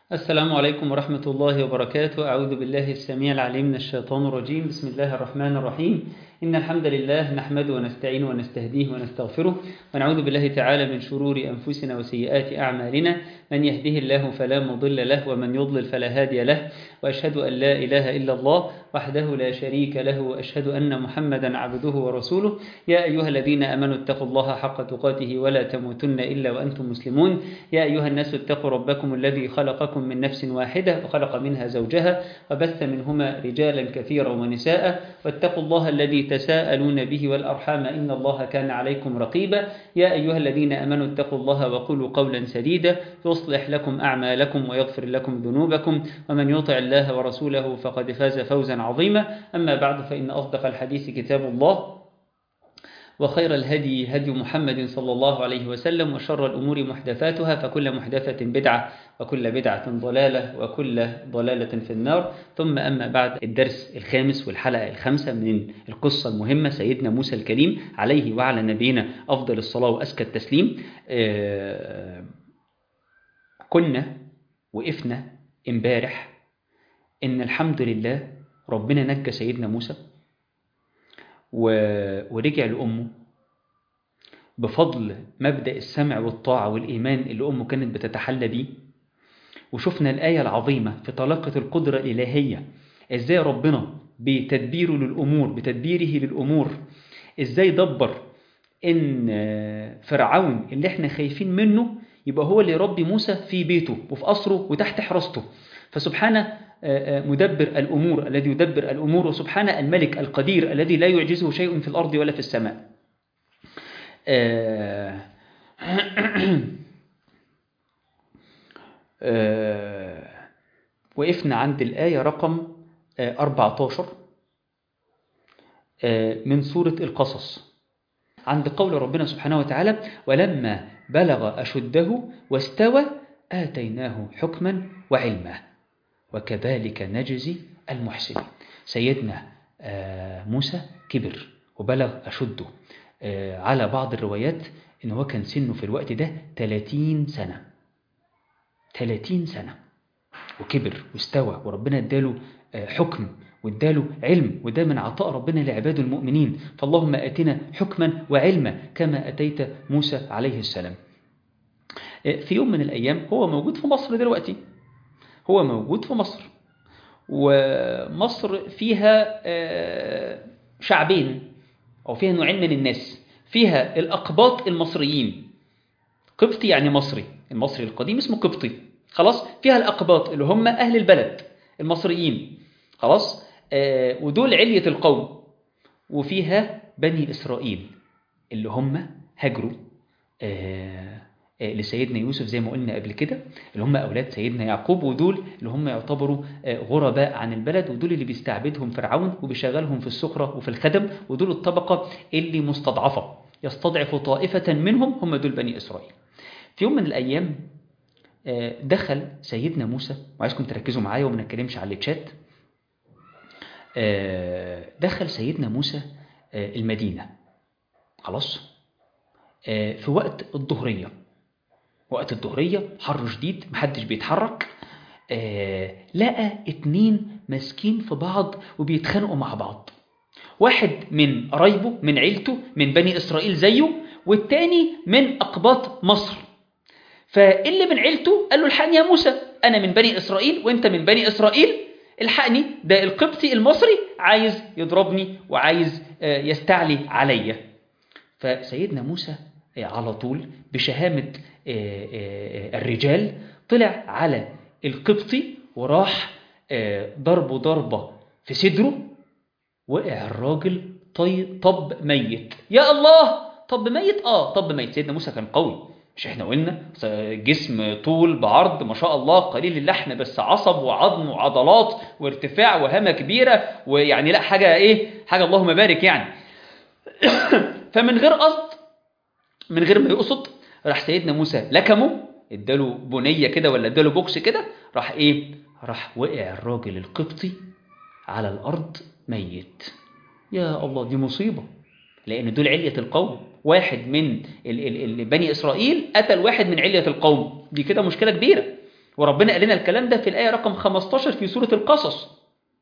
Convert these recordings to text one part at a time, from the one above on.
السلام عليكم ورحمة الله وبركاته أعوذ بالله السميع العليم من الشيطان الرجيم بسم الله الرحمن الرحيم إن الحمد لله نحمده ونستعين ونستهديه ونستغفره ونعوذ بالله تعالى من شرور أنفسنا وسيئات أعمالنا من يهده الله فلا مضل له ومن يضلل فلا هادي له وأشهد أن لا إله إلا الله وحده لا شريك له وأشهد أن محمدا عبده ورسوله يا أيها الذين أمنوا اتقوا الله حق تقاته ولا تموتن إلا وأنتم مسلمون يا أيها الناس اتقوا ربكم الذي خلقكم من نفس واحدة وخلق منها زوجها وبث منهما رجالا كثيرا ونساء واتقوا الله الذي تساءلون به والأرحام إن الله كان عليكم رقيبا يا أيها الذين أمنوا اتقوا الله وقولوا قولا سديدا يصلح لكم أعمالكم ويغفر لكم ذنوبكم ومن يطع الله ورسوله فقد فاز فوزا عظيما أما بعد فإن أصدق الحديث كتاب الله وخير الهدي هدي محمد صلى الله عليه وسلم وشر الأمور محدثاتها فكل محدثة بدعة وكل بدعة ضلالة وكل ضلالة في النار ثم أما بعد الدرس الخامس والحلقة الخامسة من القصة المهمة سيدنا موسى الكريم عليه وعلى نبينا أفضل الصلاة وأزكى التسليم آه كنا وقفنا امبارح إن الحمد لله ربنا نجى سيدنا موسى و... ورجع لأمه بفضل مبدأ السمع والطاعة والإيمان اللي أمه كانت بتتحلى بيه وشفنا الآية العظيمة في طلاقة القدرة الإلهية إزاي ربنا بتدبيره للأمور بتدبيره للأمور إزاي دبر إن فرعون اللي احنا خايفين منه يبقى هو اللي يربي موسى في بيته وفي قصره وتحت حراسته فسبحانه مدبر الأمور الذي يدبر الأمور وسبحان الملك القدير الذي لا يعجزه شيء في الأرض ولا في السماء وقفنا عند الآية رقم 14 من سورة القصص عند قول ربنا سبحانه وتعالى ولما بلغ أشده واستوى آتيناه حكما وعلما وكذلك نجزي المحسنين سيدنا موسى كبر وبلغ أشده على بعض الروايات إن هو كان سنه في الوقت ده 30 سنة 30 سنة وكبر واستوى وربنا اداله حكم واداله علم وده من عطاء ربنا لعباده المؤمنين فاللهم آتنا حكما وعلما كما أتيت موسى عليه السلام في يوم من الأيام هو موجود في مصر دلوقتي هو موجود في مصر ومصر فيها شعبين أو فيها نوعين من الناس فيها الأقباط المصريين قبطي يعني مصري المصري القديم اسمه قبطي خلاص فيها الأقباط اللي هم أهل البلد المصريين خلاص آه ودول علية القوم وفيها بني إسرائيل اللي هم هاجروا آه لسيدنا يوسف زي ما قلنا قبل كده اللي هم أولاد سيدنا يعقوب ودول اللي هم يعتبروا غرباء عن البلد ودول اللي بيستعبدهم فرعون وبيشغلهم في السخرة وفي الخدم ودول الطبقة اللي مستضعفة يستضعف طائفة منهم هم دول بني إسرائيل في يوم من الأيام دخل سيدنا موسى وعايزكم تركزوا معايا وما نتكلمش على الشات دخل سيدنا موسى المدينة خلاص في وقت الظهريه وقت الظهرية حر شديد محدش بيتحرك آه لقى اتنين ماسكين في بعض وبيتخانقوا مع بعض واحد من قرايبه من عيلته من بني إسرائيل زيه والتاني من أقباط مصر فاللي من عيلته قال له الحقني يا موسى أنا من بني إسرائيل وأنت من بني إسرائيل الحقني ده القبطي المصري عايز يضربني وعايز آه يستعلي عليا فسيدنا موسى على طول بشهامة الرجال طلع على القبطي وراح ضربه ضربة في صدره وقع الراجل طي طب ميت يا الله طب ميت اه طب ميت سيدنا موسى كان قوي مش احنا قلنا جسم طول بعرض ما شاء الله قليل اللحم بس عصب وعظم وعضلات وارتفاع وهمة كبيرة ويعني لا حاجة ايه حاجة اللهم بارك يعني فمن غير قصد من غير ما يقصد راح سيدنا موسى لكمه اداله بنية كده ولا اداله بوكس كده راح ايه راح وقع الراجل القبطي على الارض ميت يا الله دي مصيبة لان دول علية القوم واحد من ال ال ال بني اسرائيل قتل واحد من علية القوم دي كده مشكلة كبيرة وربنا قال لنا الكلام ده في الآية رقم 15 في سورة القصص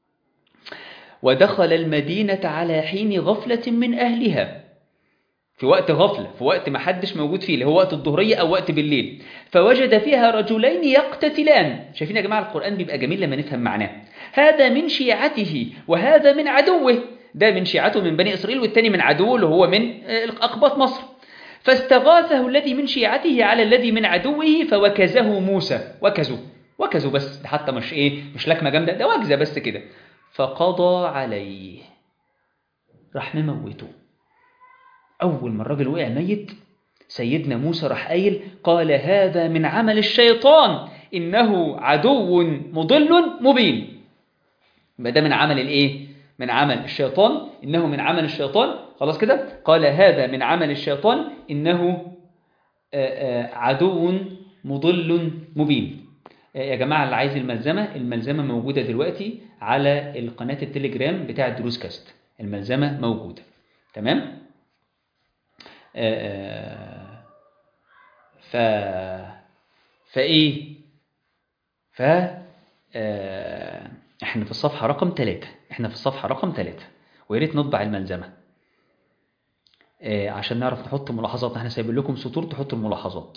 ودخل المدينة على حين غفلة من أهلها في وقت غفلة في وقت ما حدش موجود فيه اللي هو وقت الظهرية أو وقت بالليل فوجد فيها رجلين يقتتلان شايفين يا جماعة القرآن بيبقى جميل لما نفهم معناه هذا من شيعته وهذا من عدوه ده من شيعته من بني إسرائيل والتاني من عدوه اللي هو من أقباط مصر فاستغاثه الذي من شيعته على الذي من عدوه فوكزه موسى وكزوا وكزوا بس ده حتى مش ايه مش لكمه جامده ده وكزه بس كده فقضى عليه راح مموته اول ما الراجل وقع ميت سيدنا موسى راح قايل قال هذا من عمل الشيطان انه عدو مضل مبين يبقى ده من عمل الايه من عمل الشيطان انه من عمل الشيطان خلاص كده قال هذا من عمل الشيطان إنه عدو مضل مبين يا جماعة اللي عايز الملزمة الملزمة موجودة دلوقتي على القناة التليجرام بتاع دروس كاست الملزمة موجودة تمام ف فايه ف احنا في الصفحة رقم 3 احنا في الصفحة رقم 3 ويا ريت نطبع الملزمة عشان نعرف نحط ملاحظات احنا سايبين لكم سطور تحطوا الملاحظات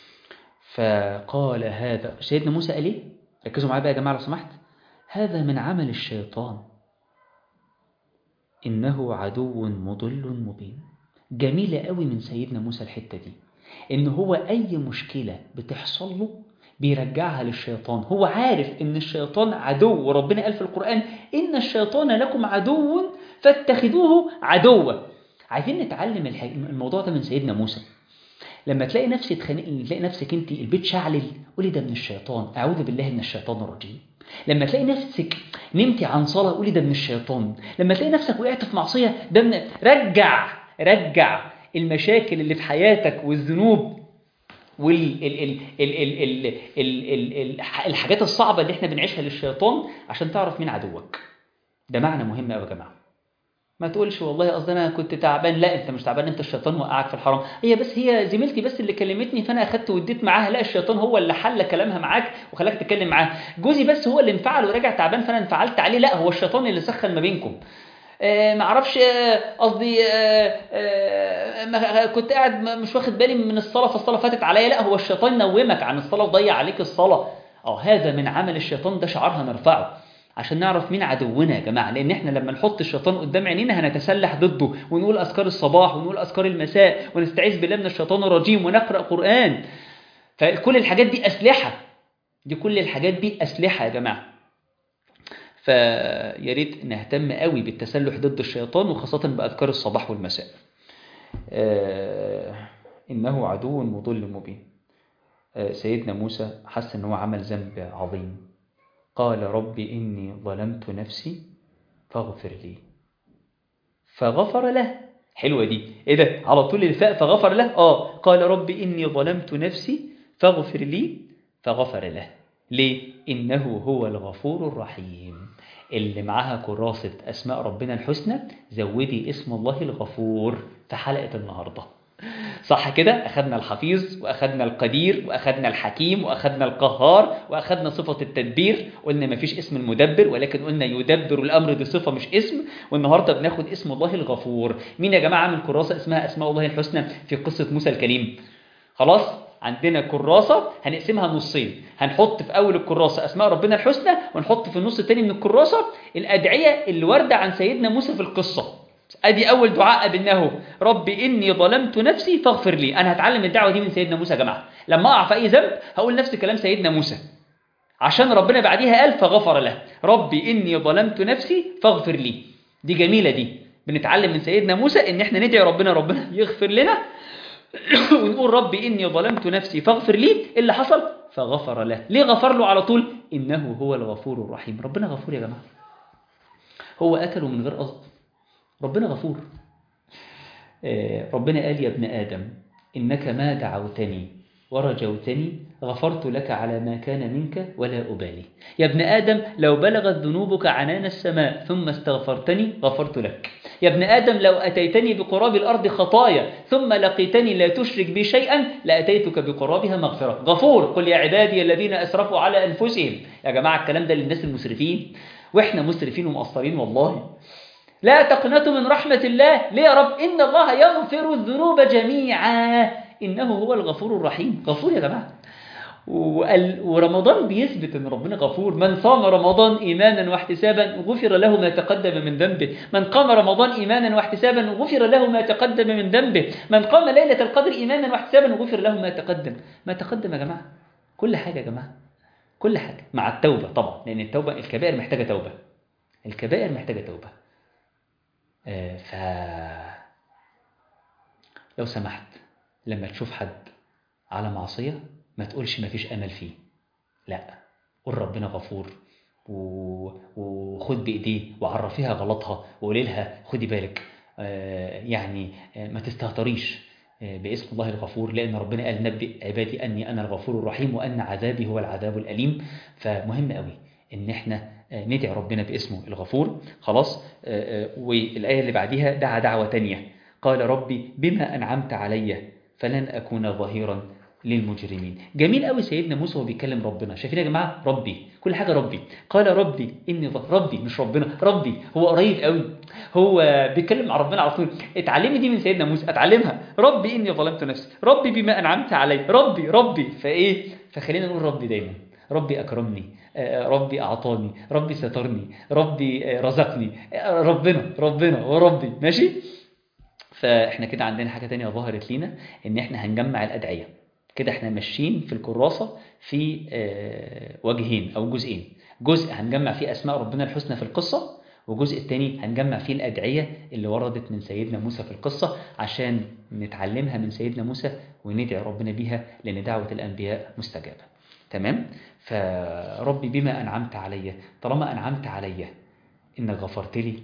فقال هذا سيدنا موسى قال ايه ركزوا معايا بقى يا جماعه لو سمحت هذا من عمل الشيطان انه عدو مضل مبين جميله قوي من سيدنا موسى الحته دي ان هو اي مشكله بتحصل له بيرجعها للشيطان هو عارف ان الشيطان عدو وربنا قال في القران ان الشيطان لكم عدو فاتخذوه عدوا عايزين نتعلم الموضوع ده من سيدنا موسى لما تلاقي نفسك تخانق تلاقي نفسك انت البيت شعلل قولي ده من الشيطان اعوذ بالله من الشيطان الرجيم لما تلاقي نفسك نمتي عن صلاه قولي ده من الشيطان لما تلاقي نفسك وقعت في معصيه ده من رجع رجع المشاكل اللي في حياتك والذنوب والحاجات الصعبه اللي احنا بنعيشها للشيطان عشان تعرف مين عدوك ده معنى مهم قوي يا جماعه ما تقولش والله قصدي انا كنت تعبان لا انت مش تعبان انت الشيطان وقعك في الحرام هي بس هي زميلتي بس اللي كلمتني فانا اخدت واديت معاها لا الشيطان هو اللي حل كلامها معاك وخلاك تتكلم معاه جوزي بس هو اللي انفعل ورجع تعبان فانا انفعلت عليه لا هو الشيطان اللي سخن ما بينكم آه ما اعرفش قصدي آه آه كنت قاعد مش واخد بالي من الصلاه فالصلاه فاتت عليا لا هو الشيطان نومك عن الصلاه وضيع عليك الصلاه اه هذا من عمل الشيطان ده شعارها نرفعه عشان نعرف مين عدونا يا جماعة لأن احنا لما نحط الشيطان قدام عينينا هنتسلح ضده ونقول أذكار الصباح ونقول أذكار المساء ونستعيذ بالله من الشيطان الرجيم ونقرأ قرآن فكل الحاجات دي أسلحة دي كل الحاجات دي أسلحة يا جماعة فيا ريت نهتم قوي بالتسلح ضد الشيطان وخاصة بأذكار الصباح والمساء آه إنه عدو مضل مبين آه سيدنا موسى حس إن هو عمل ذنب عظيم قال رب إني ظلمت نفسي فاغفر لي فغفر له حلوة دي إيه ده على طول الفاء فغفر له آه قال رب إني ظلمت نفسي فاغفر لي فغفر له ليه إنه هو الغفور الرحيم اللي معاها كراسة أسماء ربنا الحسنى زودي اسم الله الغفور في حلقة النهارده صح كده أخذنا الحفيظ وأخذنا القدير وأخذنا الحكيم وأخذنا القهار وأخذنا صفة التدبير قلنا ما فيش اسم المدبر ولكن قلنا يدبر الأمر دي صفة مش اسم والنهاردة بناخد اسم الله الغفور مين يا جماعة عامل كراسة اسمها أسماء الله الحسنى في قصة موسى الكريم خلاص عندنا كراسة هنقسمها نصين هنحط في أول الكراسة أسماء ربنا الحسنى ونحط في النص التاني من الكراسة الأدعية اللي واردة عن سيدنا موسى في القصة ادي اول دعاء قابلناه رب اني ظلمت نفسي فاغفر لي انا هتعلم الدعوه دي من سيدنا موسى يا جماعه لما اقع في اي ذنب هقول نفس كلام سيدنا موسى عشان ربنا بعديها قال فغفر له رب اني ظلمت نفسي فاغفر لي دي جميله دي بنتعلم من سيدنا موسى ان احنا ندعي ربنا ربنا يغفر لنا ونقول رب اني ظلمت نفسي فاغفر لي إيه اللي حصل فغفر له ليه غفر له على طول انه هو الغفور الرحيم ربنا غفور يا جماعه هو قتله من غير قصد ربنا غفور ربنا قال يا ابن آدم إنك ما دعوتني ورجوتني غفرت لك على ما كان منك ولا أبالي يا ابن آدم لو بلغت ذنوبك عنان السماء ثم استغفرتني غفرت لك يا ابن آدم لو أتيتني بقراب الأرض خطايا ثم لقيتني لا تشرك بي شيئا لأتيتك بقرابها مغفرة غفور قل يا عبادي الذين أسرفوا على أنفسهم يا جماعة الكلام ده للناس المسرفين وإحنا مسرفين ومقصرين والله لا تقنطوا من رحمة الله ليه يا رب إن الله يغفر الذنوب جميعا إنه هو الغفور الرحيم غفور يا جماعة ورمضان بيثبت ان ربنا غفور من صام رمضان ايمانا واحتسابا غفر له ما تقدم من ذنبه من قام رمضان ايمانا واحتسابا غفر له ما تقدم من ذنبه من قام ليله القدر ايمانا واحتسابا غفر له ما تقدم ما تقدم يا جماعه كل حاجه يا جماعه كل حاجه مع التوبه طبعا لان التوبه الكبائر محتاجه توبه الكبائر محتاجه توبه آه ف لو سمحت لما تشوف حد على معصيه ما تقولش ما فيش أمل فيه لا قول ربنا غفور و... وخد بإيديه وعرفيها غلطها وقولي لها خدي بالك آه يعني آه ما تستهتريش آه باسم الله الغفور لأن ربنا قال نبئ عبادي أني أنا الغفور الرحيم وأن عذابي هو العذاب الأليم فمهم قوي إن إحنا ندعي ربنا باسمه الغفور خلاص والآية اللي بعديها دعا دعوة تانية قال ربي بما أنعمت علي فلن أكون ظهيرا للمجرمين جميل قوي سيدنا موسى وهو بيكلم ربنا شايفين يا جماعه ربي كل حاجه ربي قال ربي اني ظ... ربي مش ربنا ربي هو قريب قوي هو بيتكلم مع ربنا على طول اتعلمي دي من سيدنا موسى اتعلمها ربي اني ظلمت نفسي ربي بما انعمت علي ربي ربي فايه فخلينا نقول ربي دايما ربي اكرمني ربي اعطاني ربي سترني ربي رزقني ربنا ربنا وربي ماشي فاحنا كده عندنا حاجه تانية ظهرت لينا ان احنا هنجمع الادعيه كده احنا ماشيين في الكراسة في وجهين أو جزئين جزء هنجمع فيه أسماء ربنا الحسنى في القصة وجزء التاني هنجمع فيه الأدعية اللي وردت من سيدنا موسى في القصة عشان نتعلمها من سيدنا موسى وندعي ربنا بيها لأن دعوة الأنبياء مستجابة تمام فربي بما أنعمت علي طالما أنعمت علي إنك غفرت لي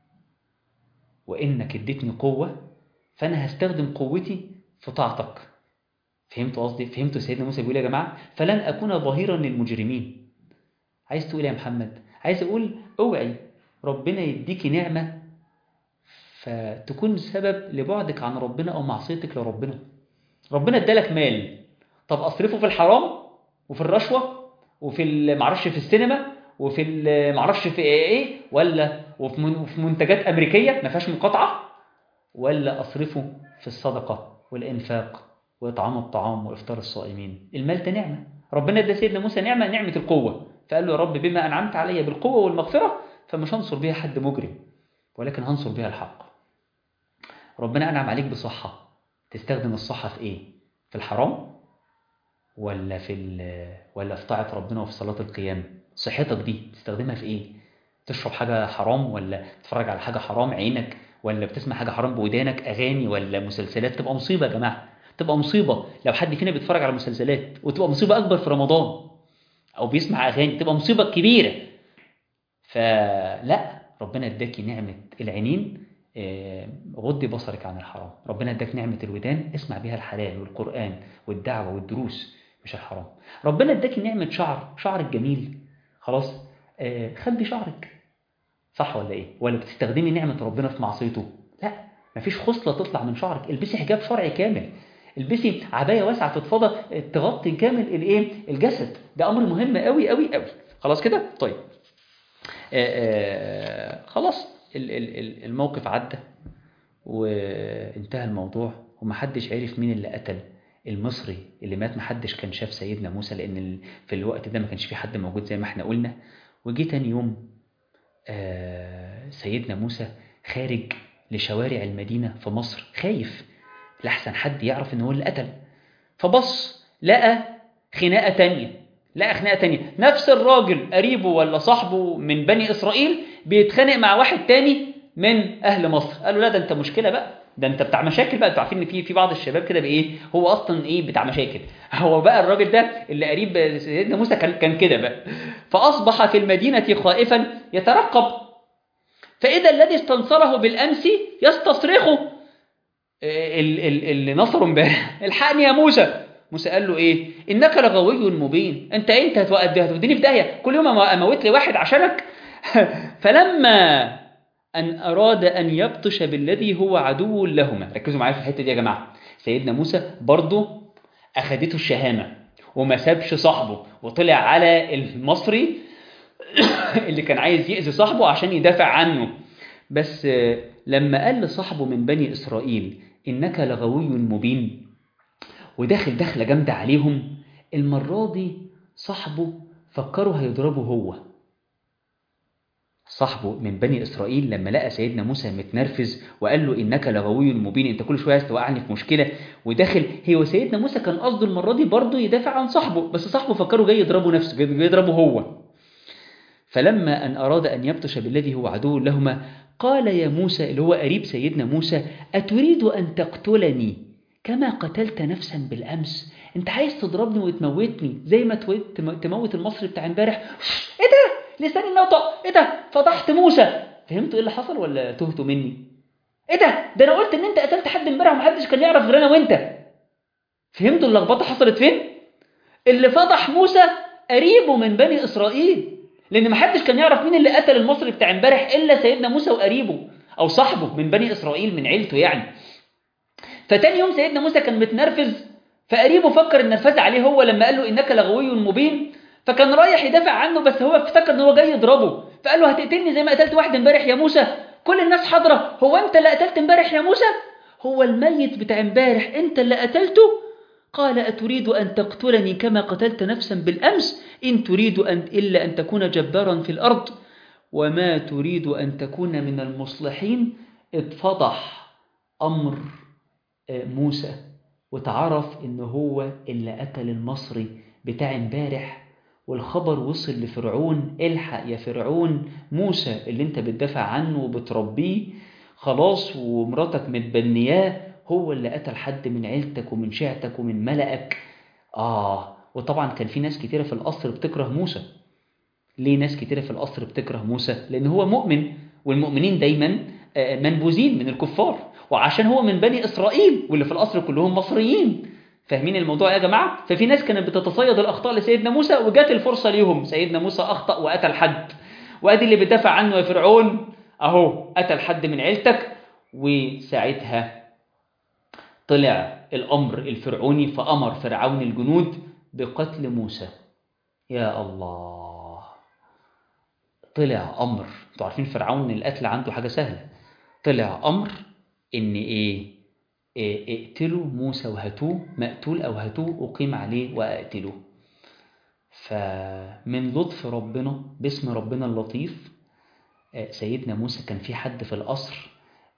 وإنك اديتني قوة فأنا هستخدم قوتي في طاعتك فهمتوا قصدي فهمتوا سيدنا موسى بيقول يا جماعه فلن اكون ظهيرا للمجرمين عايز تقول يا محمد عايز اقول اوعي ربنا يديكي نعمه فتكون سبب لبعدك عن ربنا او معصيتك لربنا ربنا ادالك مال طب اصرفه في الحرام وفي الرشوه وفي معرفش في السينما وفي معرفش في ايه ولا وفي منتجات امريكيه ما فيهاش مقاطعه ولا اصرفه في الصدقه والانفاق وإطعام الطعام وإفطار الصائمين المال ده نعمة ربنا ادى سيدنا موسى نعمة نعمة القوة فقال له يا رب بما أنعمت علي بالقوة والمغفرة فمش هنصر بيها حد مجرم ولكن هنصر بيها الحق ربنا أنعم عليك بصحة تستخدم الصحة في إيه؟ في الحرام ولا في ولا في طاعة ربنا وفي صلاة القيام صحتك دي تستخدمها في إيه؟ تشرب حاجة حرام ولا تتفرج على حاجة حرام عينك ولا بتسمع حاجة حرام بودانك أغاني ولا مسلسلات تبقى مصيبة يا جماعة تبقى مصيبة لو حد فينا بيتفرج على مسلسلات وتبقى مصيبة أكبر في رمضان أو بيسمع أغاني تبقى مصيبة كبيرة فلا ربنا اداكي نعمة العينين غضي بصرك عن الحرام ربنا اداك نعمة الودان اسمع بها الحلال والقرآن والدعوة والدروس مش الحرام ربنا اداكي نعمة شعر شعرك جميل خلاص خبي شعرك صح ولا ايه ولا بتستخدمي نعمة ربنا في معصيته لا مفيش خصلة تطلع من شعرك البسي حجاب شرعي كامل البسي عبايه واسعه فضفاضه تغطي كامل الايه الجسد ده امر مهم قوي قوي قوي خلاص كده طيب آآ آآ خلاص الموقف عدى وانتهى الموضوع ومحدش عرف مين اللي قتل المصري اللي مات محدش كان شاف سيدنا موسى لان في الوقت ده ما كانش في حد موجود زي ما احنا قلنا وجي تاني يوم سيدنا موسى خارج لشوارع المدينة في مصر خايف لحسن حد يعرف ان هو اللي قتل فبص لقى خناقة تانية لقى خناقة تانية نفس الراجل قريبه ولا صاحبه من بني إسرائيل بيتخانق مع واحد تاني من أهل مصر قالوا لا ده أنت مشكلة بقى ده أنت بتاع مشاكل بقى انتوا عارفين ان في في بعض الشباب كده بايه هو اصلا ايه بتاع مشاكل هو بقى الراجل ده اللي قريب سيدنا موسى كان كان كده بقى فاصبح في المدينه خائفا يترقب فاذا الذي استنصره بالامس يستصرخه اللي نصره امبارح الحقني يا موسى موسى قال له ايه انك لغوي مبين انت انت هتوديني في داهيه كل يوم اموت لي واحد عشانك فلما ان اراد ان يبطش بالذي هو عدو لهما ركزوا معايا في الحته دي يا جماعه سيدنا موسى برضه اخدته الشهامه وما سابش صاحبه وطلع على المصري اللي كان عايز يأذي صاحبه عشان يدافع عنه بس لما قال لصاحبه من بني إسرائيل إنك لغوي مبين وداخل دخلة جامدة عليهم المرة دي صاحبه فكروا هيضربه هو صاحبه من بني إسرائيل لما لقى سيدنا موسى متنرفز وقال له إنك لغوي مبين أنت كل شوية عايز توقعني في مشكلة وداخل هو سيدنا موسى كان قصده المرة دي برضه يدافع عن صاحبه بس صاحبه فكره جاي يضربه نفسه جاي يضربه هو فلما أن أراد أن يبطش بالذي هو عدو لهما قال يا موسى اللي هو قريب سيدنا موسى أتريد أن تقتلني كما قتلت نفسا بالأمس أنت عايز تضربني وتموتني زي ما تموت المصري بتاع امبارح إيه ده لساني النطق إيه ده فضحت موسى فهمتوا إيه اللي حصل ولا تهتوا مني إيه ده ده أنا قلت إن أنت قتلت حد امبارح ومحدش كان يعرف غير أنا وأنت فهمتوا اللخبطة حصلت فين اللي فضح موسى قريبه من بني إسرائيل لان ما حدش كان يعرف مين اللي قتل المصري بتاع امبارح الا سيدنا موسى وقريبه او صاحبه من بني اسرائيل من عيلته يعني فتاني يوم سيدنا موسى كان متنرفز فقريبه فكر النرفزه عليه هو لما قال له انك لغوي مبين فكان رايح يدافع عنه بس هو افتكر ان هو جاي يضربه فقال له هتقتلني زي ما قتلت واحد امبارح يا موسى كل الناس حاضره هو انت اللي قتلت امبارح يا موسى هو الميت بتاع امبارح انت اللي قتلته قال أتريد أن تقتلني كما قتلت نفسا بالأمس إن تريد أن إلا أن تكون جبارا في الأرض وما تريد أن تكون من المصلحين اتفضح أمر موسى وتعرف إن هو اللي قتل المصري بتاع امبارح والخبر وصل لفرعون الحق يا فرعون موسى اللي انت بتدافع عنه وبتربيه خلاص ومراتك متبنياه هو اللي قتل حد من عيلتك ومن شيعتك ومن ملأك آه وطبعا كان في ناس كتيرة في القصر بتكره موسى ليه ناس كتيرة في القصر بتكره موسى لأن هو مؤمن والمؤمنين دايما منبوذين من الكفار وعشان هو من بني إسرائيل واللي في القصر كلهم مصريين فاهمين الموضوع يا جماعة ففي ناس كانت بتتصيد الأخطاء لسيدنا موسى وجات الفرصة ليهم سيدنا موسى أخطأ وقتل حد وأدي اللي بتدافع عنه يا فرعون أهو قتل حد من عيلتك وساعتها طلع الأمر الفرعوني فأمر فرعون الجنود بقتل موسى يا الله طلع أمر انتوا عارفين فرعون القتل عنده حاجة سهلة طلع أمر إن إيه, إيه اقتلوا موسى وهاتوه مقتول أو هاتوه أقيم عليه وأقتلوه فمن لطف ربنا باسم ربنا اللطيف سيدنا موسى كان في حد في القصر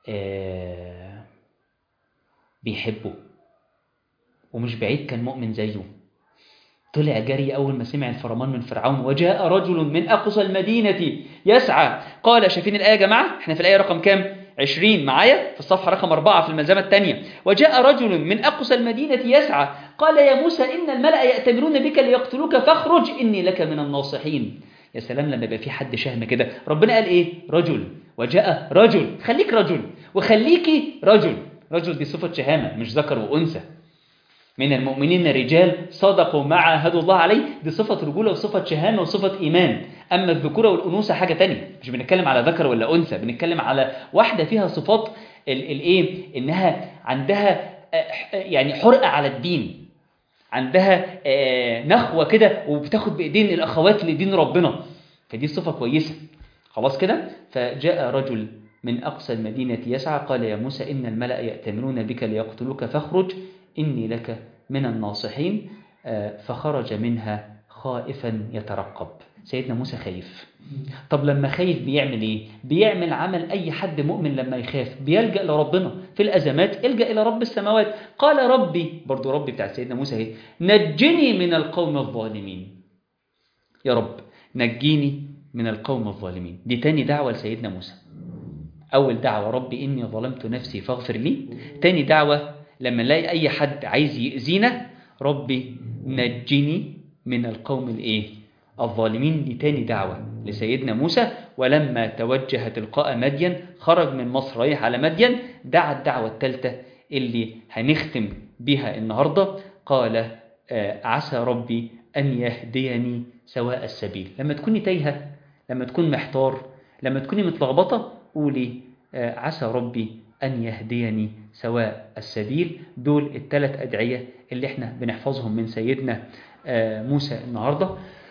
بيحبه ومش بعيد كان مؤمن زيه طلع جري أول ما سمع الفرمان من فرعون وجاء رجل من أقصى المدينة يسعى قال شايفين الآية يا جماعة احنا في الآية رقم كام 20 معايا في الصفحة رقم 4 في الملزمة الثانية وجاء رجل من أقصى المدينة يسعى قال يا موسى إن الملأ يأتمرون بك ليقتلوك فاخرج إني لك من الناصحين يا سلام لما يبقى في حد شهم كده ربنا قال إيه رجل وجاء رجل خليك رجل وخليكي رجل رجل دي صفة شهامة مش ذكر وأنثى من المؤمنين رجال صدقوا ما عاهدوا الله عليه دي صفة رجولة وصفة شهامة وصفة إيمان أما الذكورة والأنوثة حاجة تانية مش بنتكلم على ذكر ولا أنثى بنتكلم على واحدة فيها صفات الإيه إنها عندها يعني حرقة على الدين عندها نخوة كده وبتاخد بإيدين الأخوات لدين ربنا فدي صفة كويسة خلاص كده فجاء رجل من أقصى المدينة يسعى قال يا موسى إن الملأ يأتمرون بك ليقتلوك فاخرج إني لك من الناصحين فخرج منها خائفا يترقب سيدنا موسى خايف طب لما خايف بيعمل ايه بيعمل عمل اي حد مؤمن لما يخاف بيلجأ لربنا في الازمات الجأ الى رب السماوات قال ربي برضو ربي بتاع سيدنا موسى اهي نجني من القوم الظالمين يا رب نجيني من القوم الظالمين دي تاني دعوة لسيدنا موسى أول دعوة ربي إني ظلمت نفسي فاغفر لي تاني دعوة لما نلاقي أي حد عايز يأذينا ربي نجني من القوم الإيه الظالمين دي تاني دعوة لسيدنا موسى ولما توجه تلقاء مدين خرج من مصر رايح على مدين دعا الدعوة الثالثة اللي هنختم بها النهاردة قال آه، عسى ربي أن يهديني سواء السبيل لما تكوني تايهة لما تكون محتار لما تكوني متلخبطة قولي آه، عسى ربي أن يهديني سواء السبيل دول الثلاث أدعية اللي احنا بنحفظهم من سيدنا آه، موسى النهاردة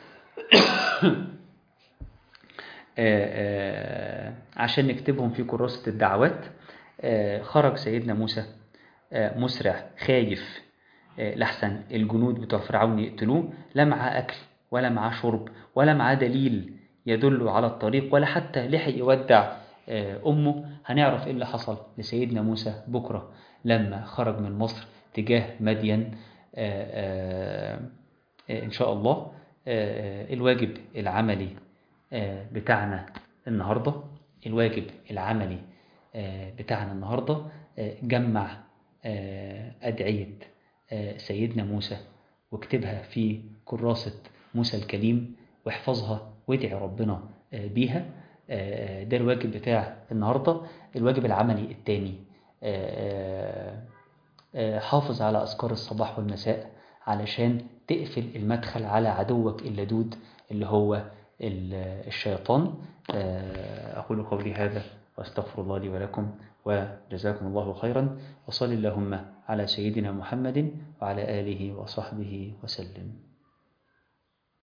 آه، آه، عشان نكتبهم في كراسة الدعوات آه، خرج سيدنا موسى آه، مسرع خايف آه، لحسن الجنود بتوع فرعون يقتلوه لا معاه أكل ولا معاه شرب ولا معاه دليل يدله على الطريق ولا حتى لحق يودع آه، أمه هنعرف إيه اللي حصل لسيدنا موسى بكرة لما خرج من مصر تجاه مدين آه، آه، آه، إن شاء الله آه، آه، الواجب العملي آه، بتاعنا النهاردة الواجب العملي آه، بتاعنا النهاردة آه، جمع آه، أدعية آه، سيدنا موسى واكتبها في كراسة موسى الكليم واحفظها وادعي ربنا آه، بيها آه، ده الواجب بتاع النهاردة الواجب العملي التاني آه، آه، حافظ على أذكار الصباح والمساء علشان تقفل المدخل على عدوك اللدود اللي هو ال- الشيطان آه، أقول قولي هذا وأستغفر الله لي ولكم وجزاكم الله خيرا وصل اللهم على سيدنا محمد وعلى آله وصحبه وسلم